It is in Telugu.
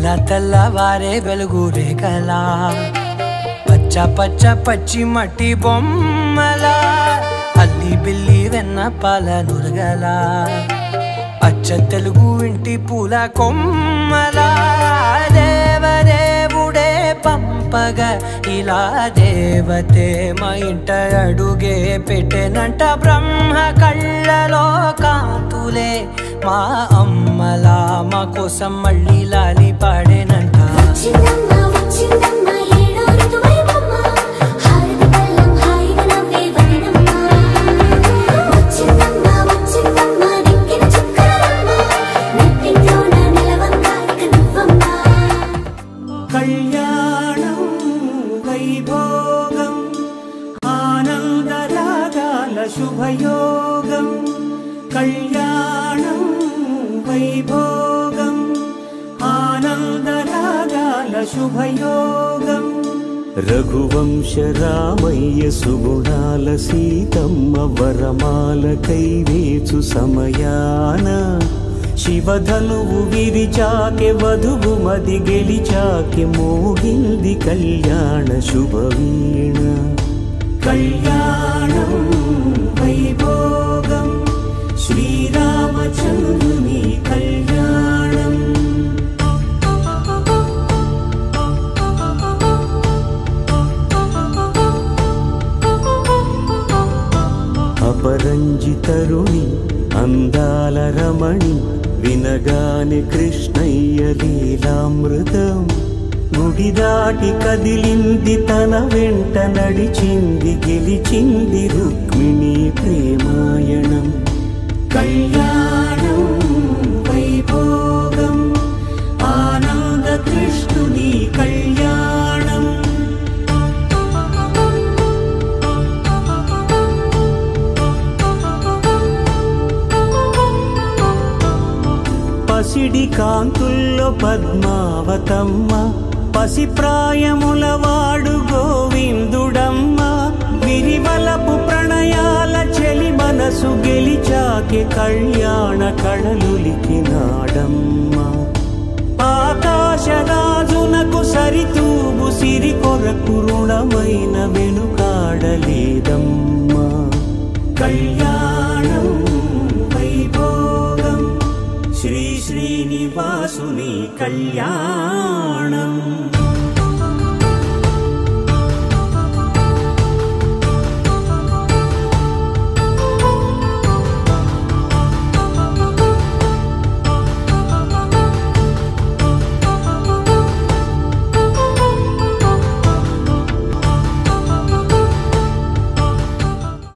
తెల్ల తెల్లవారే వెలుగు రేఖలా పచ్చ పచ్చ పచ్చి మట్టి బొమ్మలా అల్లి బిల్లి వెన్న పాల నురగలా అచ్చ తెలుగు ఇంటి పూల కొమ్మలా దేవదేవుడే పంపగా ఇలా దేవతే మా ఇంట అడుగే పెట్టెనంట బ్రహ్మ కళ్ళలో కాంతులే మా అమ్మలా మా కోసం మళ్ళీ లాలి పాడేనంట వచ్చిందమ్మ వచ్చిందమ్మ ఏడో ఋతువైవమ్మ హారతి పళ్ళం హాయిగా నవ్వే వదినమ్మ వచ్చిందమ్మ వచ్చిందమ్మ దిక్కిన చుక్కలమ్మ నెట్టింట్లోన నిలవంగా ఇక నువ్వమ్మ కళ్యాణం వైభోగం ఆనందరాగాల శుభయోగం కళ్యాణం వైభోగం ఆనందరాగాల శుభయోగం రఘువంశ రామయ్య సుగుణాల సీతమ్మ వరమాల కైవేచు సమయాన శివధనువు విరిచాకె వధువు మది గెలిచాకె మోగింది కళ్యాణ శుభవీణ కళ్యాణం వైభోగం శ్రీరామచంద్రుని కళ్యాణం అపరంజి తరుణి అందాల రమణి వినగాని కృష్ణయ్య లీలామృతం గుడి దాటి కదిలింది తన వెంట నడిచింది గెలిచింది రుక్మిణి ప్రేమాయణం కళ్యాణం వైభోగం ఆనంద కృష్ణుని కళ్యాణం పసిడి కాంతుల్లో పద్మావతమ్మ పసి ప్రాయముల వాడు గోవిందుడమ్మ విరివలపు ప్రణయాల చెలి మనసు గెలిచాకె కళ్యాణ కళలులికినాడమ్మ ఆకాశరాజునకు సరితూగు సిరి కొరకు రుణమైన వెనుకాడలేదమ్మా కళ్యాణం వైభోగం శ్రీ శ్రీనివాసుని కళ్యాణం